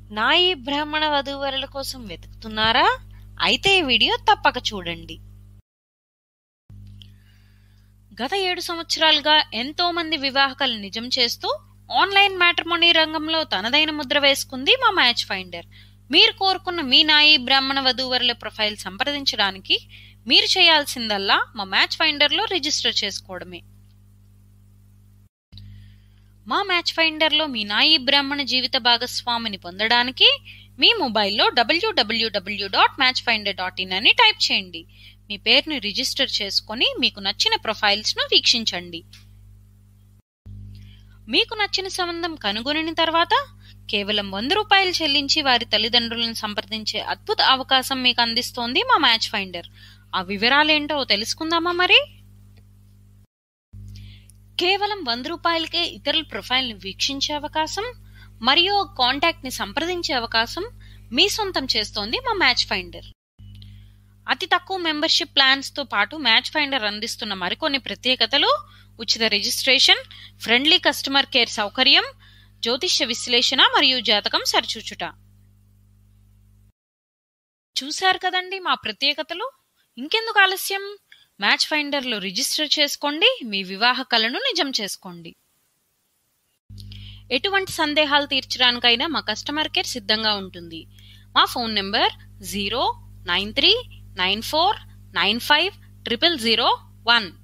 నా ఈ బ్రాహ్మణ వధూవరుల కోసం వెతుకుతున్నారా అయితే ఈ వీడియో తప్పక చూడండి గత ఏడు సంవత్సరాలుగా ఎంతో మంది వివాహకాలు నిజం చేస్తూ ఆన్లైన్ మ్యాట్రిమోనీ రంగంలో తనదైన ముద్ర వేసుకుంది మా మ్యాచ్ ఫైండర్ మీరు కోరుకున్న మీ నాయి బ్రాహ్మణ వధూవరుల ప్రొఫైల్ సంప్రదించడానికి మీరు చేయాల్సిందల్లా మా మ్యాచ్ ఫైండర్లో రిజిస్టర్ చేసుకోవడమే మా మ్యాచ్ ఫైండర్లో మీ నాయి బ్రాహ్మణ జీవిత భాగస్వామిని పొందడానికి మీ మొబైల్లో డబ్ల్యూడబ్ల్యూడబ్ల్యూ dot match finder dot in అని టైప్ చేయండి మీ పేరుని రిజిస్టర్ చేసుకొని మీకు నచ్చిన ప్రొఫైల్స్ను వీక్షించండి మీకు నచ్చిన సంబంధం కనుగొనిన తర్వాత కేవలం వంద రూపాయలు చెల్లించి వారి తల్లిదండ్రులను సంప్రదించే అద్భుత అవకాశం మీకు అందిస్తోంది మా మ్యాచ్ ఫైండర్ ఆ వివరాలేంటో తెలుసుకుందామా మరి కేవలం వంద రూపాయలకే ఇతరుల ప్రొఫైల్ని వీక్షించే అవకాశం మరియు కాంటాక్ట్ ని సంప్రదించే అవకాశం మీ సొంతం చేస్తోంది మా మ్యాచ్ ఫైండర్ అతి తక్కువ మెంబర్షిప్ ప్లాన్స్ తో పాటు మ్యాచ్ ఫైండర్ అందిస్తున్న మరికొన్ని ప్రత్యేకతలు ఉచిత రిజిస్ట్రేషన్ ఫ్రెండ్లీ కస్టమర్ కేర్ సౌకర్యం జ్యోతిష్య విశ్లేషణ మరియు జాతకం సరిచూచుట చూశారు కదండి మా ప్రత్యేకతలు ఇంకెందుకు ఆలస్యం మ్యాచ్ ఫైండర్లో రిజిస్టర్ చేసుకోండి మీ వివాహ కలను నిజం చేసుకోండి ఎటువంటి సందేహాలు తీర్చడానికైనా మా కస్టమర్ కేర్ సిద్ధంగా ఉంటుంది మా phone number zero nine three nine four nine five triple zero one